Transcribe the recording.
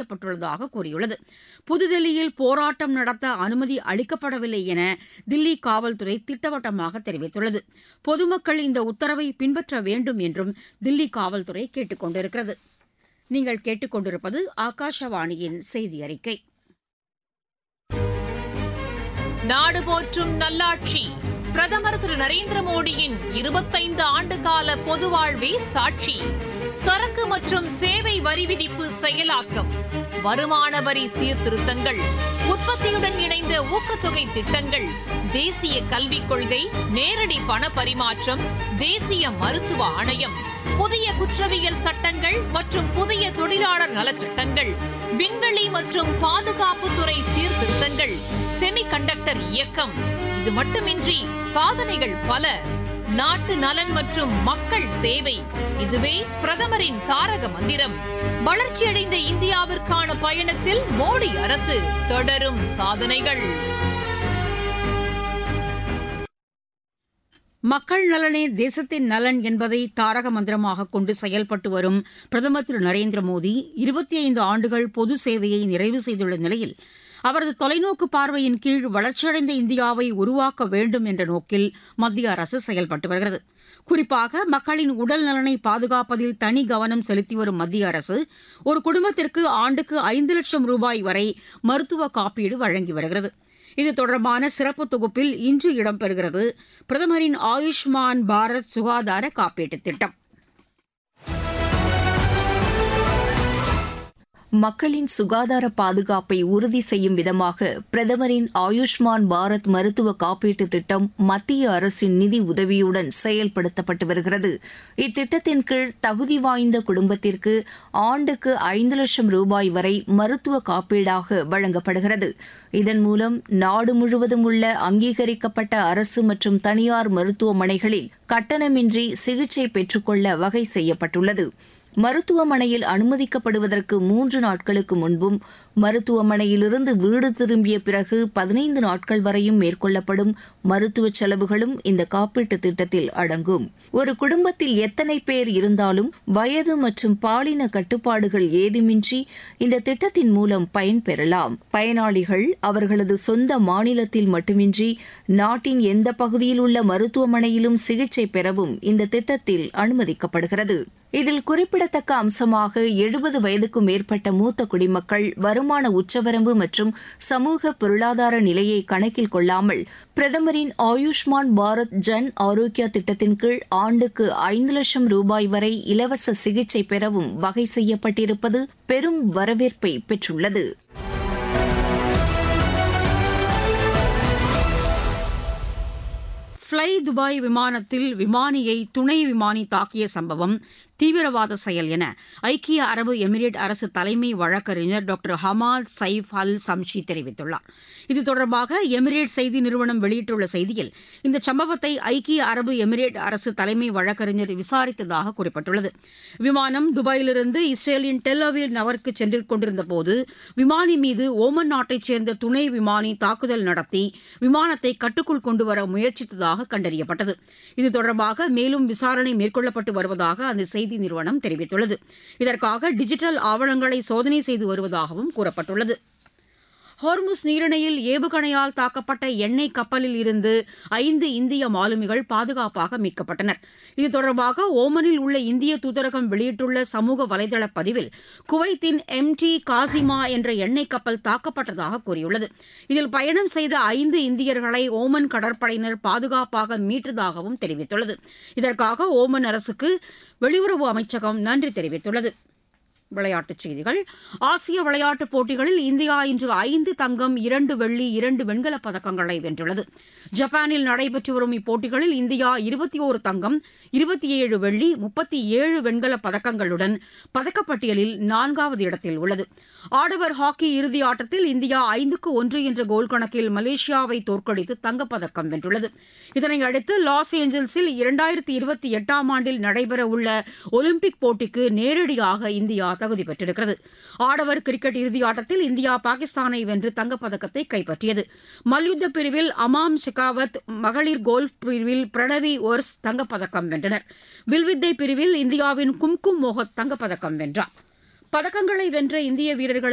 அளிக்கப்பட்டுள்ளதாக கூறியுள்ளது புதுதில்லியில் போராட்டம் நடத்த அனுமதி அளிக்கப்படவில்லை என தில்லி காவல்துறை திட்டவட்டமாக தெரிவித்துள்ளது பொதுமக்கள் இந்த உத்தரவை பின்பற்ற வேண்டும் என்றும் தில்லி காவல்துறை கேட்டுக் கொண்டிருக்கிறது நீங்கள் கேட்டுக்கொண்டிருப்பது ஆகாஷவாணியின் செய்தி அறிக்கை நாடு போற்றும் நல்லாட்சி பிரதமர் திரு நரேந்திர மோடியின் இருபத்தைந்து ஆண்டு கால பொது வாழ்வே சாட்சி சரக்கு மற்றும் சேவை வரி விதிப்பு செயலாக்கம் வருமான வரி சீர்திருத்தங்கள் உற்பத்தியுடன் இணைந்த ஊக்கத்தொகை திட்டங்கள் தேசிய கல்விக் கொள்கை நேரடி பண பரிமாற்றம் தேசிய மருத்துவ ஆணையம் புதிய குற்றவியல் சட்டங்கள் மற்றும் புதிய தொழிலாளர் நலச்சட்டங்கள் விண்வெளி மற்றும் பாதுகாப்புத்துறை சீர்திருத்தங்கள் செமிகண்டக்டர் இயக்கம் இது மட்டுமின்றி சாதனைகள் பல நாட்டு நலன் மற்றும் மக்கள் சேவை இதுவே பிரதமரின் தாரக மந்திரம் வளர்ச்சியடைந்த இந்தியாவிற்கான பயணத்தில் மோடி அரசு தொடரும் சாதனைகள் மக்கள் நலனே தேசத்தின் நலன் என்பதை தாரக மந்திரமாக கொண்டு செயல்பட்டு வரும் பிரதமர் திரு நரேந்திர மோடி இருபத்தி ஐந்து ஆண்டுகள் பொது சேவையை நிறைவு செய்துள்ள நிலையில் அவரது தொலைநோக்கு பார்வையின் கீழ் வளர்ச்சியடைந்த இந்தியாவை உருவாக்க வேண்டும் என்ற நோக்கில் மத்திய அரசு செயல்பட்டு வருகிறது குறிப்பாக மக்களின் உடல் நலனை பாதுகாப்பதில் தனி கவனம் செலுத்தி வரும் மத்திய அரசு ஒரு குடும்பத்திற்கு ஆண்டுக்கு ஐந்து லட்சம் ரூபாய் வரை மருத்துவ காப்பீடு வழங்கி வருகிறது இது தொடர்பான சிறப்பு தொகுப்பில் இன்று இடம்பெறுகிறது பிரதமரின் ஆயுஷ்மான் பாரத் சுகாதார காப்பீட்டுத் திட்டம் மக்களின் சுகாதார பாதுகாப்பை உறுதி செய்யும் விதமாக பிரதமரின் ஆயுஷ்மான் பாரத் மருத்துவ காப்பீட்டு திட்டம் மத்திய அரசின் நிதி உதவியுடன் செயல்படுத்தப்பட்டு வருகிறது இத்திட்டத்தின் கீழ் தகுதி வாய்ந்த குடும்பத்திற்கு ஆண்டுக்கு ஐந்து லட்சம் ரூபாய் வரை மருத்துவ காப்பீடாக வழங்கப்படுகிறது இதன் மூலம் நாடு முழுவதும் உள்ள அங்கீகரிக்கப்பட்ட அரசு மற்றும் தனியார் மருத்துவமனைகளில் கட்டணமின்றி சிகிச்சை பெற்றுக்கொள்ள வகை செய்யப்பட்டுள்ளது மருத்துவமனையில் அனுமதிக்கப்படுவதற்கு மூன்று நாட்களுக்கு முன்பும் மருத்துவமனையிலிருந்து வீடு திரும்பிய பிறகு பதினைந்து நாட்கள் வரையும் மேற்கொள்ளப்படும் மருத்துவ செலவுகளும் இந்த காப்பீட்டு திட்டத்தில் அடங்கும் ஒரு குடும்பத்தில் எத்தனை பேர் இருந்தாலும் வயது மற்றும் பாலின கட்டுப்பாடுகள் ஏதுமின்றி இந்த திட்டத்தின் மூலம் பயன்பெறலாம் பயனாளிகள் அவர்களது சொந்த மாநிலத்தில் மட்டுமின்றி நாட்டின் எந்த பகுதியில் உள்ள மருத்துவமனையிலும் சிகிச்சை பெறவும் இந்த திட்டத்தில் அனுமதிக்கப்படுகிறது இதில் குறிப்பிடத்தக்க அம்சமாக எழுபது வயதுக்கும் மேற்பட்ட மூத்த குடிமக்கள் வருமான உச்சவரம்பு மற்றும் சமூக பொருளாதார நிலையை கணக்கில் கொள்ளாமல் பிரதமரின் ஆயுஷ்மான் பாரத் ஜன் ஆரோக்கியா திட்டத்தின் கீழ் ஆண்டுக்கு ஐந்து லட்சம் ரூபாய் வரை இலவச சிகிச்சை பெறவும் வகை செய்யப்பட்டிருப்பது பெரும் வரவேற்பை பெற்றுள்ளது ஃப்ளை துபாய் விமானத்தில் விமானியை துணை விமானி தாக்கிய சம்பவம் தீவிரவாத செயல் என ஐக்கிய அரபு எமிரேட் அரசு தலைமை வழக்கறிஞர் டாக்டர் ஹமால் சைஃப் அல் சம்ஷி தெரிவித்துள்ளார் இது தொடர்பாக எமிரேட் செய்தி நிறுவனம் வெளியிட்டுள்ள செய்தியில் இந்த சம்பவத்தை ஐக்கிய அரபு எமிரேட் அரசு தலைமை வழக்கறிஞர் விசாரித்ததாக குறிப்பிட்டுள்ளது விமானம் துபாயிலிருந்து இஸ்ரேலின் டெல்லோவில் நகருக்கு சென்று கொண்டிருந்த போது விமானி மீது ஓமன் நாட்டைச் சேர்ந்த துணை விமானி தாக்குதல் நடத்தி விமானத்தை கட்டுக்குள் கொண்டுவர முயற்சித்ததாக கண்டறியப்பட்டது இது தொடர்பாக மேலும் விசாரணை மேற்கொள்ளப்பட்டு வருவதாக அந்த செய்தி நிறுவனம் தெரிவித்துள்ளது இதற்காக டிஜிட்டல் ஆவணங்களை சோதனை செய்து வருவதாகவும் கூறப்பட்டுள்ளது ஹோர்முஸ் நீரிணையில் ஏவுகணையால் தாக்கப்பட்ட எண்ணெய் கப்பலில் இருந்து ஐந்து இந்திய மாலுமிகள் பாதுகாப்பாக மீட்கப்பட்டனர் இது தொடர்பாக ஓமனில் உள்ள இந்திய தூதரகம் வெளியிட்டுள்ள சமூக வலைதள பதிவில் குவைத்தின் எம் டி காசிமா என்ற எண்ணெய் கப்பல் தாக்கப்பட்டதாக கூறியுள்ளது இதில் பயணம் செய்த ஐந்து இந்தியர்களை ஓமன் கடற்படையினர் பாதுகாப்பாக மீட்டதாகவும் தெரிவித்துள்ளது இதற்காக ஓமன் அரசுக்கு வெளியுறவு அமைச்சகம் நன்றி தெரிவித்துள்ளது விளையாட்டுச் செய்திகள் ஆசிய விளையாட்டுப் போட்டிகளில் இந்தியா இன்று ஐந்து தங்கம் இரண்டு வெள்ளி இரண்டு வெண்கலப் பதக்கங்களை வென்றுள்ளது ஜப்பானில் நடைபெற்று வரும் இப்போட்டிகளில் இந்தியா இருபத்தி ஓரு தங்கம் இருபத்தி ஏழு வெள்ளி முப்பத்தி ஏழு வெண்கலப் பதக்கங்களுடன் பதக்கப்பட்டியலில் நான்காவது இடத்தில் உள்ளது ஆடவர் ஹாக்கி இறுதி ஆட்டத்தில் இந்தியா ஐந்துக்கு ஒன்று என்ற கோல் கணக்கில் மலேசியாவை தோற்கடித்து தங்கப்பதக்கம் வென்றுள்ளது இதனையடுத்து லாஸ் ஏஞ்சல்ஸில் இரண்டாயிரத்தி இருபத்தி எட்டாம் ஆண்டில் நடைபெறவுள்ள ஒலிம்பிக் போட்டிக்கு நேரடியாக இந்தியா தகுதி பெற்றிருக்கிறது ஆடவர் கிரிக்கெட் இறுதி ஆட்டத்தில் இந்தியா பாகிஸ்தானை வென்று தங்கப்பதக்கத்தை கைப்பற்றியது மல்யுத்த பிரிவில் அமாம் ஷெகாவத் மகளிர் கோல்ஃப் பிரிவில் பிரணவி ஒர்ஸ் தங்கப்பதக்கம் வென்றனர் வில்வித்தை பிரிவில் இந்தியாவின் கும்கும் மோகத் தங்கப்பதக்கம் வென்றார் பதக்கங்களை வென்ற இந்திய வீரர்களுக்கு